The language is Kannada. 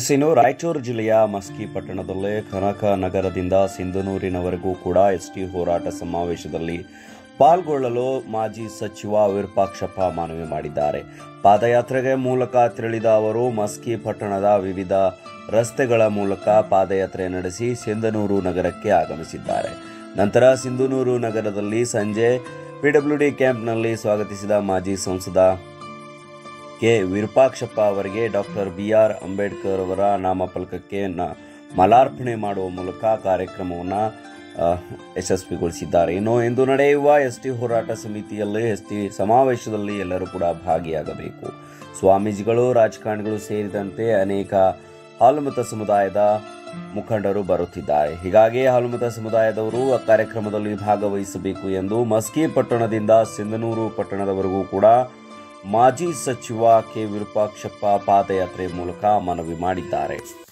ಇನ್ನು ರಾಯಚೂರು ಜಿಲ್ಲೆಯ ಮಸ್ಕಿ ಪಟ್ಟಣದಲ್ಲೇ ಕನಕ ನಗರದಿಂದ ಸಿಂಧನೂರಿನವರೆಗೂ ಕೂಡ ಎಸ್ಟಿ ಹೋರಾಟ ಸಮಾವೇಶದಲ್ಲಿ ಪಾಲ್ಗೊಳ್ಳಲು ಮಾಜಿ ಸಚಿವ ವಿರೂಪಾಕ್ಷಪ್ಪ ಮನವಿ ಮಾಡಿದ್ದಾರೆ ಪಾದಯಾತ್ರೆಗೆ ಮೂಲಕ ತೆರಳಿದ ಅವರು ಮಸ್ಕಿ ಪಟ್ಟಣದ ವಿವಿಧ ರಸ್ತೆಗಳ ಮೂಲಕ ಪಾದಯಾತ್ರೆ ನಡೆಸಿ ಸಿಂಧನೂರು ನಗರಕ್ಕೆ ಆಗಮಿಸಿದ್ದಾರೆ ನಂತರ ಸಿಂಧನೂರು ನಗರದಲ್ಲಿ ಸಂಜೆ ಪಿಡಬ್ಲ್ಯೂಡಿ ಕ್ಯಾಂಪ್ನಲ್ಲಿ ಸ್ವಾಗತಿಸಿದ ಮಾಜಿ ಸಂಸದ ಕೆ ವಿರೂಪಾಕ್ಷಪ್ಪ ಅವರಿಗೆ ಡಾಕ್ಟರ್ ಬಿ ಆರ್ ಅಂಬೇಡ್ಕರ್ ಅವರ ನಾಮಫಲಕಕ್ಕೆ ನ ಮಲಾರ್ಪಣೆ ಮಾಡುವ ಮೂಲಕ ಕಾರ್ಯಕ್ರಮವನ್ನು ಯಶಸ್ವಿಗೊಳಿಸಿದ್ದಾರೆ ಇನ್ನು ಇಂದು ನಡೆಯುವ ಎಸ್ ಟಿ ಹೋರಾಟ ಸಮಿತಿಯಲ್ಲಿ ಎಸ್ ಟಿ ಸಮಾವೇಶದಲ್ಲಿ ಎಲ್ಲರೂ ಕೂಡ ಭಾಗಿಯಾಗಬೇಕು ಸ್ವಾಮೀಜಿಗಳು ರಾಜಕಾರಣಿಗಳು ಸೇರಿದಂತೆ ಅನೇಕ ಹಾಲುಮತ ಸಮುದಾಯದ ಮುಖಂಡರು ಬರುತ್ತಿದ್ದಾರೆ ಹೀಗಾಗಿ ಹಾಲುಮತ ಸಮುದಾಯದವರು ಆ ಕಾರ್ಯಕ್ರಮದಲ್ಲಿ ಭಾಗವಹಿಸಬೇಕು ಎಂದು ಮಸ್ಕಿ ಪಟ್ಟಣದಿಂದ ಸಿಂಧನೂರು ಪಟ್ಟಣದವರೆಗೂ ಕೂಡ ಮಾಜಿ ಸಚಿವ ಕೆ ವಿರೂಪಾಕ್ಷಪ್ಪ ಪಾದಯಾತ್ರೆ ಮೂಲಕ ಮನವಿ ಮಾಡಿದ್ದಾರೆ